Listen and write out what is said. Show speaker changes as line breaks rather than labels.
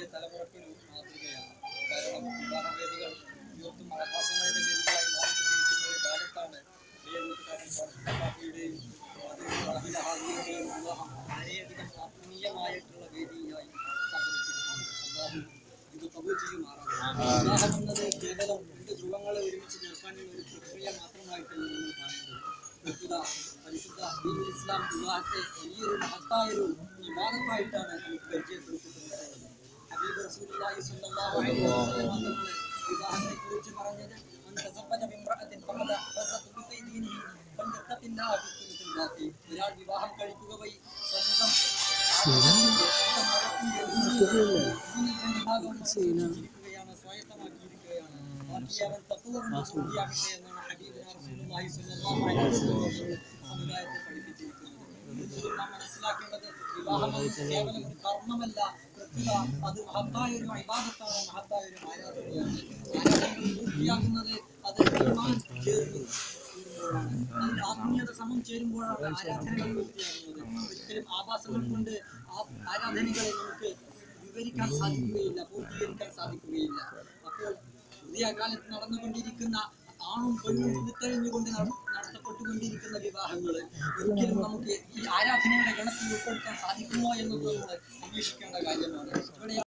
പുതിയ തലമുറക്കൊരു മാതൃകയാണ് കാരണം വിവാഹവേദികൾ തീർത്തും ആഭാസങ്ങളുടെ വേദികളായി മാറിക്കൊണ്ടിരിക്കുന്ന ഒരു കാലത്താണ് പ്രിയ കൂട്ടുകാരൻ ഷാഫിയുടെയും അഹിലഹാദിയുടെയും വിവാഹം വളരെയധികം ആത്മീയമായിട്ടുള്ള വേദിയായി സംഭവിച്ചിരിക്കുന്നത് അല്ലാഹു ഇത് കബൂൽ ചെയ്യുമാറാണ് വിവാഹം എന്നത് കേവലം രണ്ട് ധ്രുവങ്ങളെ ഒരുമിച്ച് ചേർക്കാനുള്ള ഒരു പ്രക്രിയ മാത്രമായിട്ടല്ല നമ്മൾ കാണുന്നത് പ്രസ്തുത പരിശുദ്ധ ദീനുൽ ഇസ്ലാം വിവാഹത്തെ വലിയൊരു മഹത്തായൊരു വിവാദമായിട്ടാണ് നമുക്ക് പരിചയപ്പെടുത്തിയിട്ടുള്ളത് ഹബീബ് റസൂലുള്ളാഹി സ്വല്ലല്ലാഹു അലൈഹി വസല്ലം തങ്ങൾ വിവാഹത്തെ കുറിച്ച് പറഞ്ഞത് മൻ തസബ്ബജ ബിംറഅത്തിൻ ഫഖദ ഫസഖ ബിദീനിഹി ഫല്യത്തഖില്ലാഹ ഫി കുല്ലിൽ ബാത്തി ഒരാൾ വിവാഹം കഴിക്കുക വഴി സ്വന്തം സ്വന്തം മതത്തിന്റെ മൂന്നിൽ രണ്ട് ഭാഗം സൂക്ഷിച്ചിരിക്കുകയാണ് സ്വായത്തമാക്കിയിരിക്കുകയാണ് ബാക്കി അവൻ തഖ്വ കൊണ്ട് പൂർത്തിയാക്കട്ടെ എന്നാണ് ഹബീബ് റസൂലുള്ളാഹി സ്വല്ലല്ലാഹു അലൈഹി വസല്ലം സമുദായത്തെ പഠിപ്പിച്ചിരിക്കുന്നത് ഇതിൽ നാം മനസ്സിലാക്കേണ്ടത് വിവാഹം എന്നത് കേവലം ഒരു കർമ്മമല്ല പ്രത്യുത അത് മഹത്തായ ഒരു ഇബാദത്താണ് മഹത്തായ ഒരു ആരാധനയാണ് ആരാധനകൾ പൂർത്തിയാക്കുന്നത് അത് ഈമാൻ ചേർന്ന് ചേരുമ്പോഴാണ് അതിൽ ആത്മീയത സമം ചേരുമ്പോഴാണ് ആരാധനകൾ പൂർത്തിയാകുന്നത് ഒരിക്കലും ആഭാസങ്ങൾ കൊണ്ട് ആ ആരാധനകളെ നമുക്ക് വിവരിക്കാൻ സാധിക്കുകയില്ല പൂർത്തീകരിക്കാൻ സാധിക്കുകയില്ല അപ്പോൾ പുതിയ കാലത്ത് നടന്നുകൊണ്ടിരിക്കുന്ന ആണും പെണ്ണും ഉരുത്തെറിഞ്ഞുകൊണ്ട് നട- നടത്തപ്പെട്ടുകൊണ്ടിരിക്കുന്ന വിവാഹങ്ങൾ ഒരിക്കലും നമുക്ക് ഈ ആരാധനയുടെ ഗണത്തിൽ ഉൾപ്പെടുത്താൻ സാധിക്കുമോ എന്നത് നമ്മൾ അന്വേഷിക്കേണ്ട കാര്യമാണ് ഇവിടെ